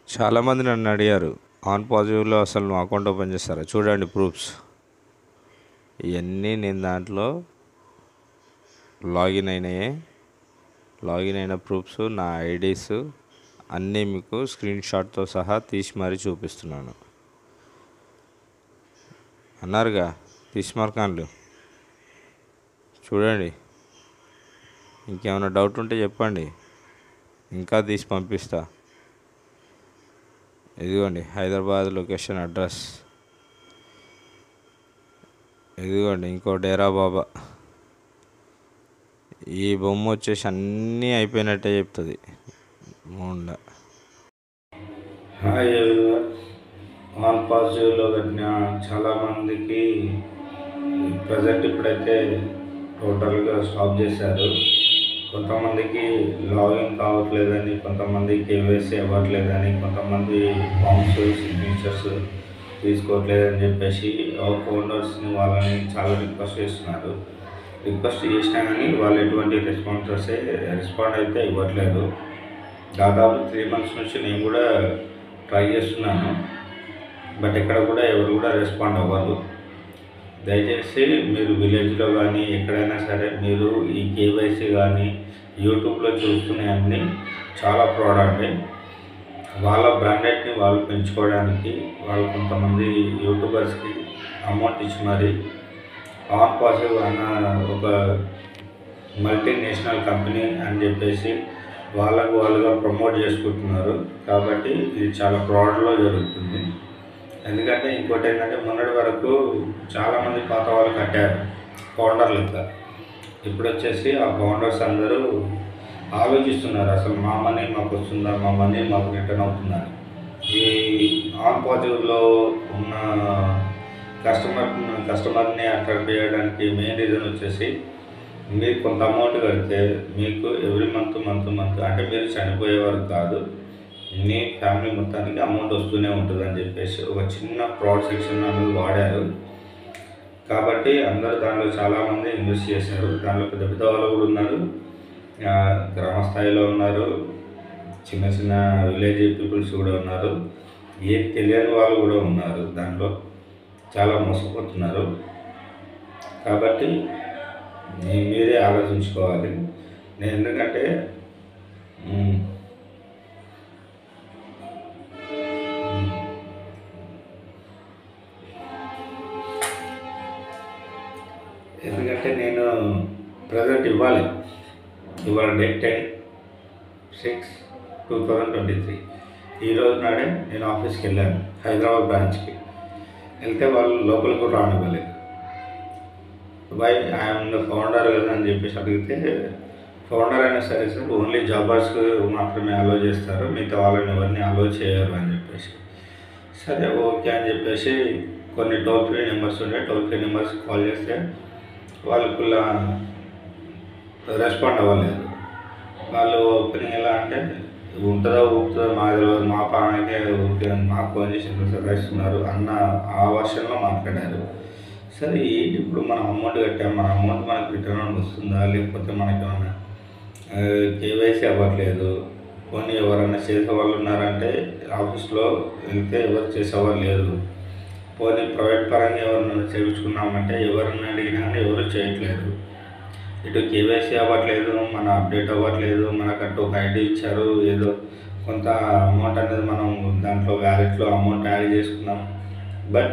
చాలామంది నన్ను అడిగారు ఆన్ పాజిటివ్లో అసలు నువ్వు అకౌంట్ ఓపెన్ చేస్తారా చూడండి ప్రూఫ్స్ ఇవన్నీ నేను దాంట్లో లాగిన్ అయినాయి లాగిన్ అయిన ప్రూఫ్స్ నా ఐడీస్ అన్నీ మీకు స్క్రీన్ షాట్తో సహా తీసి మరీ చూపిస్తున్నాను అన్నారుగా తీసి మార్కాన్లు చూడండి ఇంకేమైనా డౌట్ ఉంటే చెప్పండి ఇంకా తీసి పంపిస్తా ఇదిగోండి హైదరాబాద్ లొకేషన్ అడ్రస్ ఇదిగోండి ఇంకో డేరా బాబా ఈ బొమ్మ వచ్చేసి అన్నీ అయిపోయినట్టే చెప్తుంది మూండ హాయ్ ఎవ్రీవన్ ఆన్ పాజిటివ్లో కట్టిన చాలామందికి ప్రజెంట్ ఇప్పుడైతే టోటల్గా స్టాప్ చేశారు కొంతమందికి లాగిన్ కావట్లేదని కొంతమంది కేవైసీ అవ్వట్లేదని కొంతమంది ఫామ్స్ సిగ్నేచర్స్ తీసుకోవట్లేదని చెప్పేసి ఫోల్డర్స్ని వాళ్ళని చాలా రిక్వెస్ట్ చేస్తున్నారు రిక్వెస్ట్ చేసినా కానీ వాళ్ళు ఎటువంటి రెస్పాన్సెస్ రెస్పాండ్ అయితే ఇవ్వట్లేదు దాదాపు త్రీ మంత్స్ నుంచి నేను కూడా ట్రై చేస్తున్నాను బట్ ఎక్కడ కూడా ఎవరు కూడా రెస్పాండ్ అవ్వరు దయచేసి మీరు విలేజ్లో కానీ ఎక్కడైనా సరే మీరు ఈ కేవైసీ కానీ యూట్యూబ్లో చూసుకునే అన్ని చాలా ప్రోడక్ట్ వాళ్ళ బ్రాండెడ్ని వాళ్ళు పెంచుకోవడానికి వాళ్ళు కొంతమంది యూట్యూబర్స్కి అమౌంట్ ఇచ్చి మరి ఆన్ పాజిటివ్ అన్న ఒక మల్టీనేషనల్ కంపెనీ అని చెప్పేసి వాళ్ళకు వాళ్ళుగా ప్రమోట్ చేసుకుంటున్నారు కాబట్టి ఇది చాలా ఫ్రాడ్లో జరుగుతుంది ఎందుకంటే ఇంకోటి ఏంటంటే మొన్నటి వరకు చాలామంది పాత వాళ్ళు కట్టారు ఫౌండర్ లెక్క ఇప్పుడు వచ్చేసి ఆ ఫౌండర్స్ అందరూ ఆలోచిస్తున్నారు అసలు మా మనీ మాకు వస్తుందా మా మనీ మాకు రిటర్న్ అవుతుందా ఈ ఆన్ పాజిటివ్లో ఉన్న కస్టమర్ కస్టమర్ని అట్రాక్ట్ చేయడానికి మెయిన్ రీజన్ వచ్చేసి మీరు కొంత అమౌంట్ కడితే మీకు ఎవ్రీ మంత్ మంత్ మంత్ అంటే మీరు చనిపోయే వరకు కాదు మీ ఫ్యామిలీ మొత్తానికి అమౌంట్ వస్తూనే ఉంటుంది అని చెప్పేసి ఒక చిన్న ఫ్రాడ్ సెక్షన్ అనేది వాడారు కాబట్టి అందరూ దాంట్లో చాలామంది ఇన్వెస్ట్ చేశారు దాంట్లో పెద్ద పెద్ద వాళ్ళు కూడా ఉన్నారు ఆ, గ్రామ స్థాయిలో ఉన్నారు చిన్న చిన్న విలేజ్ పీపుల్స్ కూడా ఉన్నారు ఏం తెలియని వాళ్ళు కూడా ఉన్నారు దాంట్లో చాలా మోసపోతున్నారు కాబట్టి మీ- మీరే ఆలోచించుకోవాలి నేను ఎందుకంటే మ్, ఎందుకంటే నేను ప్రజెంట్ ఇవ్వాలి ఇవాళ date ten six two thousand twenty three ఈ రోజు నాడే నేను ఆఫీస్కి వెళ్ళాను హైదరాబాద్ బ్రాంచ్కి వెళ్తే వాళ్ళు లోపలికి కూడా రానివ్వలేదు వై ఐఎమ్ ద ఫౌండర్ కదా అని చెప్పేసి అడిగితే ఫౌండర్ అయినా సరే సార్ ఓన్లీ జాబర్స్ మాత్రమే అలో చేస్తారు మిగతా వాళ్ళని ఎవరిని అలో చేయరు అని చెప్పేసి సరే ఓకే అని చెప్పేసి కొన్ని టోల్ ఫ్రీ నెంబర్స్ ఉండే టోల్ ఫ్రీ నెంబర్స్ కాల్ చేస్తే వాళ్ళకు రెస్పాండ్ అవ్వలేదు వాళ్ళు ఓపెనింగ్ ఎలా అంటే ఉంటుందా ఊపుతుందా మా తెలియదు మా పానకే ఊరికే మాకు ఫోన్ చేసి ఇంత సతాయిస్తున్నారు అన్న ఆ వర్షన్లో మాట్లాడారు సరే ఏంటి ఇప్పుడు మనం అమౌంట్ కట్టాం మన అమౌంట్ మనకు రిటర్న్ వస్తుందా లేకపోతే మనకి ఏమన్నా కేవైసీ అవ్వట్లేదు పోనీ ఎవరైనా చేసే వాళ్ళు ఉన్నారంటే ఆఫీస్లో వెళ్తే ఎవరు చేసేవాళ్ళు లేరు పోనీ ప్రైవేట్ పరంగా ఎవరినైనా చేయించుకున్నామంటే ఎవరిని అడిగినా కానీ ఎవరు చేయట్లేదు ఇటు కేవైసీ అవ్వట్లేదు మన అప్డేట్ అవ్వట్లేదు మనకంటూ ఒక ఐడి ఇచ్చారు ఏదో కొంత అమౌంట్ అనేది మనం దాంట్లో వ్యాలెట్లో అమౌంట్ యాడ్ చేసుకున్నాం బట్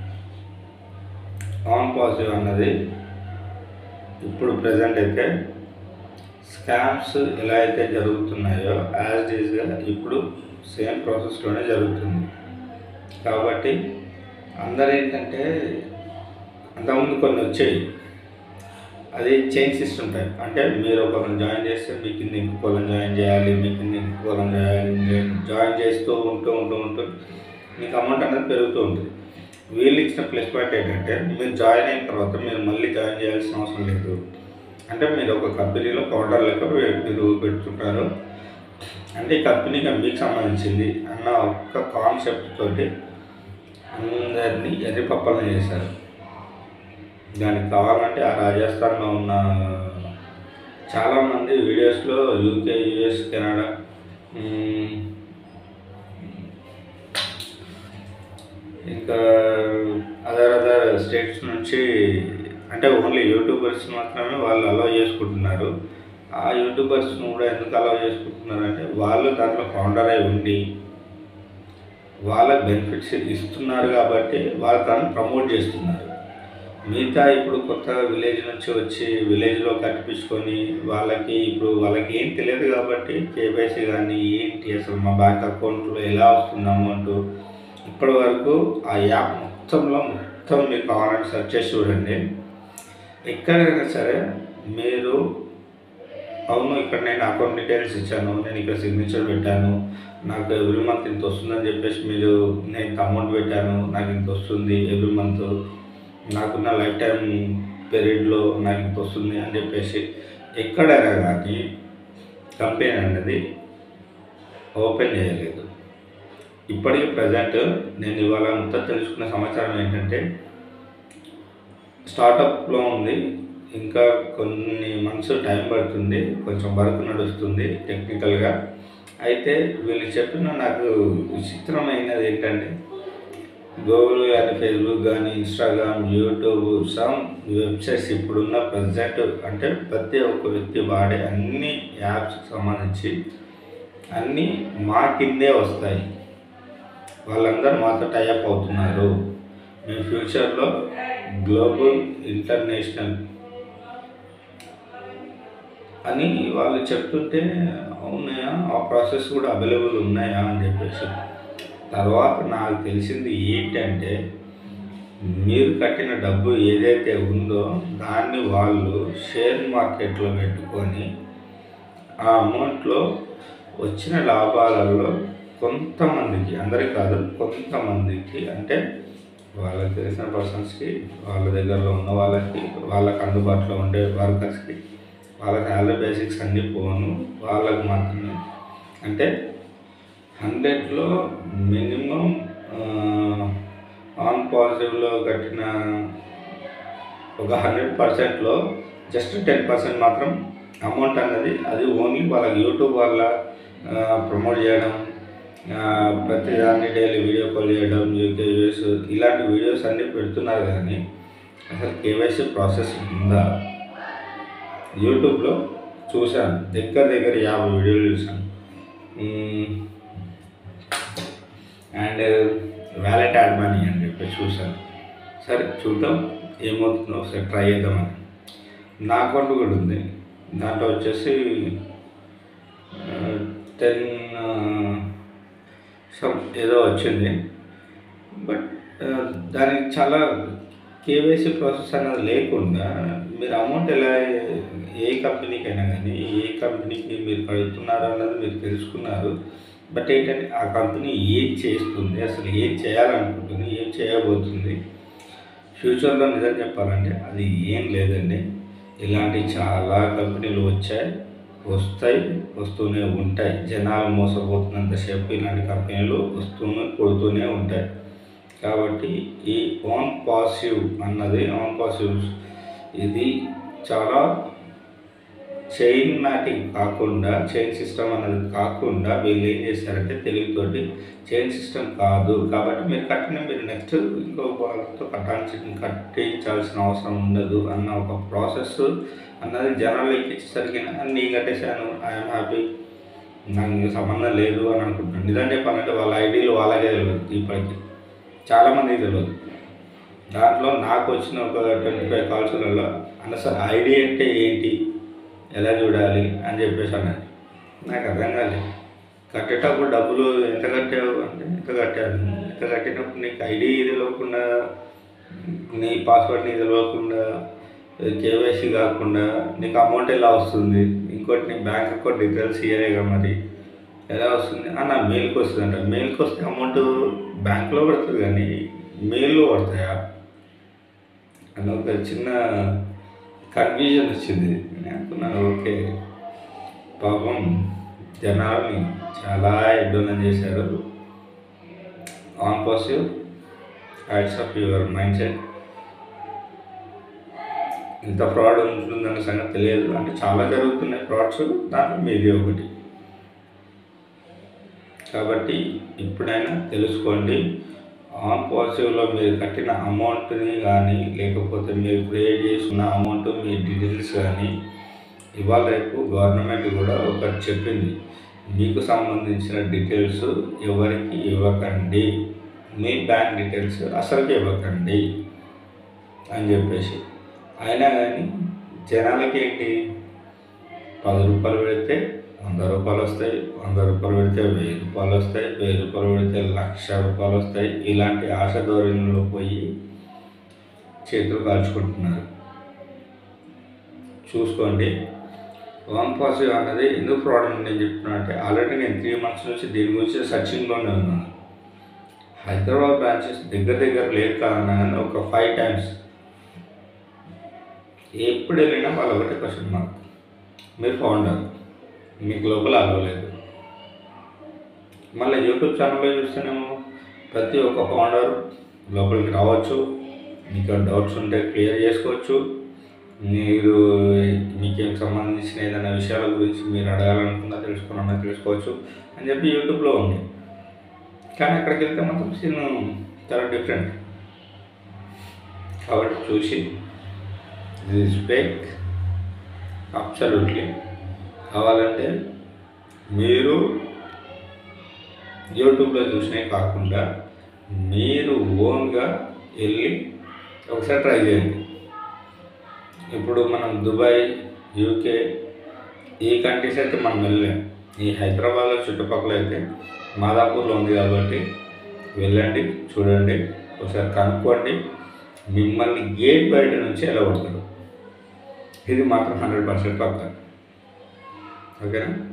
ఆన్ పాజిటివ్ అన్నది ఇప్పుడు ప్రజెంట్ అయితే స్కామ్స్ ఎలా అయితే జరుగుతున్నాయో యాజ్ ఈజ్గా ఇప్పుడు సేమ్ ప్రాసెస్లోనే జరుగుతుంది కాబట్టి అందరు ఏంటంటే అంతకుముందు కొన్ని వచ్చాయి అది చైన్ సిస్టమ్ టైప్ అంటే మీరు ఒకరిని జాయిన్ చేస్తే మీ కింద ఇంకొకరిని జాయిన్ చేయాలి మీ కింద ఇంకొకరిని జాయిన్ జాయిన్ చేస్తూ ఉంటూ ఉంటూ ఉంటూ మీకు అమౌంట్ అనేది పెరుగుతూ ఉంటుంది వీళ్ళు ఇచ్చిన ప్లస్ పాయింట్ ఏంటంటే మీరు జాయిన్ అయిన తర్వాత మీరు మళ్ళీ జాయిన్ చేయాల్సిన అవసరం లేదు అంటే మీరు ఒక కంపెనీలో కౌంటర్ లెక్క పె- మీరు పెడుతుంటారు అంటే ఈ కంపెనీకి మీకు సంబంధించింది అన్న ఒక్క కాన్సెప్ట్ తోటి అందరినీ ఎర్రిపప్పలను చేశారు దానికి కావాలంటే ఆ రాజస్థాన్లో ఉన్న చాలామంది వీడియోస్లో యూకే యూఎస్ కెనడా మ్మ్, ఇంకా అదర్ అదర్ స్టేట్స్ నుంచి అంటే ఓన్లీ యూట్యూబర్స్ మాత్రమే వాళ్ళు అలౌ చేసుకుంటున్నారు ఆ యూట్యూబర్స్ను కూడా ఎందుకు అలౌ చేసుకుంటున్నారు అంటే వాళ్ళు దాంట్లో ఫౌండర్ అయి ఉండి వాళ్ళకి బెనిఫిట్స్ ఇస్తున్నారు కాబట్టి వాళ్ళు దాన్ని ప్రమోట్ చేస్తున్నారు మిగతా ఇప్పుడు కొత్తగా విలేజ్ నుంచి వచ్చి విలేజ్లో కట్టించుకొని వాళ్ళకి ఇప్పుడు వాళ్ళకి ఏం తెలియదు కాబట్టి కేవైసీ కానీ ఏంటి అసలు మా బ్యాంక్ అకౌంట్లో ఎలా వస్తుంది అమౌంట్ ఇప్పటి వరకు ఆ యాప్ మొత్తంలో మొత్తం మీరు కావాలంటే సెర్చ్ చేసి చూడండి ఎక్కడైనా సరే మీరు అవును ఇక్కడ నేను అకౌంట్ డీటెయిల్స్ ఇచ్చాను నేను ఇక్కడ సిగ్నేచర్ పెట్టాను నాకు ఎవ్రీ మంత్ ఇంత వస్తుందని చెప్పేసి మీరు నేను ఇంత అమౌంట్ పెట్టాను నాకు ఇంత వస్తుంది ఎవ్రీ మంత్ నాకున్న లైఫ్ టైం పీరియడ్లో నాకు ఇంత వస్తుంది అని చెప్పేసి ఎక్కడైనా కానీ కంపెనీ అనేది ఓపెన్ చేయలేదు ఇప్పటికి ప్రజెంట్ నేను ఇవాళ మొత్తం తెలుసుకున్న సమాచారం ఏంటంటే స్టార్టప్లో ఉంది ఇంకా కొన్ని మంత్స్ టైం పడుతుంది కొంచెం వర్క్ నడుస్తుంది టెక్నికల్గా అయితే వీళ్ళు చెప్పిన నాకు విచిత్రమైనది ఏంటంటే గూగుల్ కానీ ఫేస్బుక్ కానీ ఇన్స్టాగ్రామ్ యూట్యూబ్ సమ్ వెబ్సైట్స్ ఇప్పుడున్న ప్రజెంట్ అంటే ప్రతి ఒక్క వ్యక్తి వాడే అన్ని యాప్స్కి సంబంధించి అన్నీ మా కిందే వస్తాయి వాళ్ళందరూ మాతో టైఅప్ అవుతున్నారు మేము ఫ్యూచర్లో గ్లోబల్ ఇంటర్నేషనల్ అని వాళ్ళు చెప్తుంటే అవునాయా ఆ ప్రాసెస్ కూడా అవైలబుల్ ఉన్నాయా అని చెప్పేసి తర్వాత నాకు తెలిసింది ఏంటంటే మీరు కట్టిన డబ్బు ఏదైతే ఉందో దాన్ని వాళ్ళు షేర్ మార్కెట్లో పెట్టుకొని ఆ అమౌంట్లో వచ్చిన లాభాలలో కొంతమందికి అందరికి కాదు కొంతమందికి అంటే వాళ్ళకి తెలిసిన పర్సన్స్కి వాళ్ళ దగ్గరలో ఉన్న వాళ్ళకి వాళ్ళకి అందుబాటులో ఉండే వర్కర్స్కి వాళ్ళ శాలరీ బేసిక్స్ అన్నీ పోను వాళ్ళకి మాత్రమే అంటే హండ్రెడ్లో మినిమం ఆన్ పాజిటివ్లో కట్టిన ఒక హండ్రెడ్ పర్సెంట్లో జస్ట్ టెన్ పర్సెంట్ మాత్రం అమౌంట్ అన్నది అది ఓన్లీ వాళ్ళకి యూట్యూబ్ వల్ల ప్రమోట్ చేయడం ఆ, ప్రతి దాన్ని డైలీ వీడియో కాల్ చేయడం యూకే యూఎస్ ఇలాంటి వీడియోస్ అన్నీ పెడుతున్నారు కానీ అసలు కేవైసీ ప్రాసెస్ ఉందా యూట్యూబ్లో చూశాను దగ్గర దగ్గర యాభై వీడియోలు చూశాను అండ్ వ్యాలెట్ యాడ్ మనీ అని చెప్పి చూశాను సరే చూద్దాం ఏమవుతుందో ఒకసారి ట్రై చేద్దామని నా అకౌంట్ కూడా ఉంది దాంట్లో వచ్చేసి టెన్ సమ్ ఏదో వచ్చింది బట్ దానికి చాలా కేవైసీ ప్రాసెస్ అనేది లేకుండా మీరు అమౌంట్ ఎలా ఏ కంపెనీకైనా కానీ ఏ కంపెనీకి మీరు కడుతున్నారు అన్నది మీరు తెలుసుకున్నారు బట్ ఏంటంటే ఆ కంపెనీ ఏం చేస్తుంది అసలు ఏం చేయాలనుకుంటుంది ఏం చేయబోతుంది ఫ్యూచర్లో నిజం చెప్పాలంటే అది ఏం లేదండి ఇలాంటి చాలా కంపెనీలు వచ్చాయి వస్తాయి వస్తూనే ఉంటాయి జనాలు మోసపోతున్నంతసేపు ఇలాంటి కంపెనీలు వస్తూనే కొడుతూనే ఉంటాయి కాబట్టి ఈ ఆన్ పాసివ్ అన్నది ఆన్ పాసివ్ ఇది చాలా చైన్ మ్యాటింగ్ కాకుండా చైన్ సిస్టమ్ అనేది కాకుండా వీళ్ళు ఏం చేశారంటే తెలివితోటి చైన్ సిస్టమ్ కాదు కాబట్టి మీరు కట్టిన మీరు నెక్స్ట్ ఇంకో వాళ్ళతో కట్టాల్సి కట్టించాల్సిన అవసరం ఉండదు అన్న ఒక ప్రాసెస్ అన్నది జనాలు ఎక్కించేసరికి నీ కట్టేశాను ఐఎమ్ హ్యాపీ నాకు ఇంకా సంబంధం లేదు అని అనుకుంటున్నాను నిజం చెప్పాలంటే వాళ్ళ ఐడీలు వాళ్ళకే తెలియదు ఇప్పటికి చాలామందికి తెలియదు దాంట్లో నాకు వచ్చిన ఒక ట్వంటీ ఫైవ్ కాల్స్లలో అన్న సార్ ఐడి అంటే ఏంటి ఎలా చూడాలి అని చెప్పేసి అన్నది నాకు అర్థం కాలేదు కట్టేటప్పుడు డబ్బులు ఎంత కట్టావు అంటే ఎంత కట్టాను ఎంత కట్టినప్పుడు నీకు ఐడి తెలియకుండా నీ పాస్వర్డ్ నీ తెలియకుండా కేవైసీ కాకుండా నీకు అమౌంట్ ఎలా వస్తుంది ఇంకోటి నీ బ్యాంక్ అకౌంట్ డీటెయిల్స్ ఇయ్యలేగా మరి ఎలా వస్తుంది ఆ, నా మెయిల్కి వస్తుంది అంట మెయిల్కి వస్తే అమౌంట్ బ్యాంక్లో పడుతుంది కానీ మెయిల్లో పడతాయా అని ఒక చిన్న కన్ఫ్యూజన్ వచ్చింది నేను అనుకున్నాను ఓకే పాపం జనాల్ని చాలా ఇబ్బంది చేశారు on passive hats off your mindset ఇంత ఫ్రాడ్ ఉంటుందన్న సంగతి తెలియదు అంటే చాలా జరుగుతున్నాయి ఫ్రాడ్స్ దాంట్లో మీది ఒకటి కాబట్టి ఇప్పుడైనా తెలుసుకోండి ఆన్ పాజిటివ్లో మీరు కట్టిన అమౌంట్ని కానీ లేకపోతే మీరు క్రియేట్ చేసుకున్న అమౌంట్ మీ డీటెయిల్స్ కానీ ఇవాళ రేపు గవర్నమెంట్ కూడా ఒకటి చెప్పింది మీకు సంబంధించిన డీటెయిల్స్ ఎవరికి ఇవ్వకండి మీ బ్యాంక్ డీటెయిల్స్ అసలుకి ఇవ్వకండి అని చెప్పేసి అయినా కానీ జనాలకి ఏంటి పది రూపాయలు పెడితే వంద రూపాయలు వస్తాయి వంద రూపాయలు పెడితే వెయ్యి రూపాయలు వస్తాయి వెయ్యి రూపాయలు పెడితే లక్ష రూపాయలు వస్తాయి ఇలాంటి ఆశ ధోరణిలో పోయి చేతులు కాల్చుకుంటున్నారు చూసుకోండి వన్ పాజిటివ్ అన్నది ఎందుకు ఫ్రాడ్ అని నేను చెప్తున్నా అంటే ఆల్రెడీ నేను త్రీ మంత్స్ నుంచి దీని గురించి సర్చింగ్లోనే ఉన్నాను హైదరాబాద్ బ్రాంచెస్ దగ్గర దగ్గర లేదు కాదని ఒక ఫైవ్ టైమ్స్ ఎప్పుడు వెళ్ళినా వాళ్ళు ఒకటే క్వశ్చన్ మార్క్ మీరు ఫౌండర్ మీకు లోపల అలవలేదు మళ్ళీ యూట్యూబ్ ఛానల్లో చూస్తేనేమో ప్రతి ఒక్క ఫౌండర్ లోపలికి రావచ్చు మీకు డౌట్స్ ఉంటే క్లియర్ చేసుకోవచ్చు మీరు మీకేం సంబంధించిన ఏదైనా విషయాల గురించి మీరు అడగాలనుకున్నా తెలుసుకోవాలన్నా తెలుసుకోవచ్చు అని చెప్పి యూట్యూబ్లో ఉంది కానీ అక్కడికి వెళ్తే మాత్రం సీన్ చాలా డిఫరెంట్ కాబట్టి చూసి దిస్ ఫేక్ అబ్సల్యూట్లీ కావాలంటే మీరు యూట్యూబ్లో చూసినవి కాకుండా మీరు ఓన్గా వెళ్ళి ఒకసారి ట్రై చేయండి ఇప్పుడు మనం దుబాయ్ యూకే ఈ కంట్రీస్ అయితే మనం వెళ్ళాం ఈ హైదరాబాద్లో చుట్టుపక్కల అయితే మాదాపూర్లో ఉంది కాబట్టి వెళ్ళండి చూడండి ఒకసారి కనుక్కోండి మిమ్మల్ని గేట్ బయట నుంచి ఎలా కొడతారు ఇది మాత్రం హండ్రెడ్ పర్సెంట్ పక్క ఓకేనా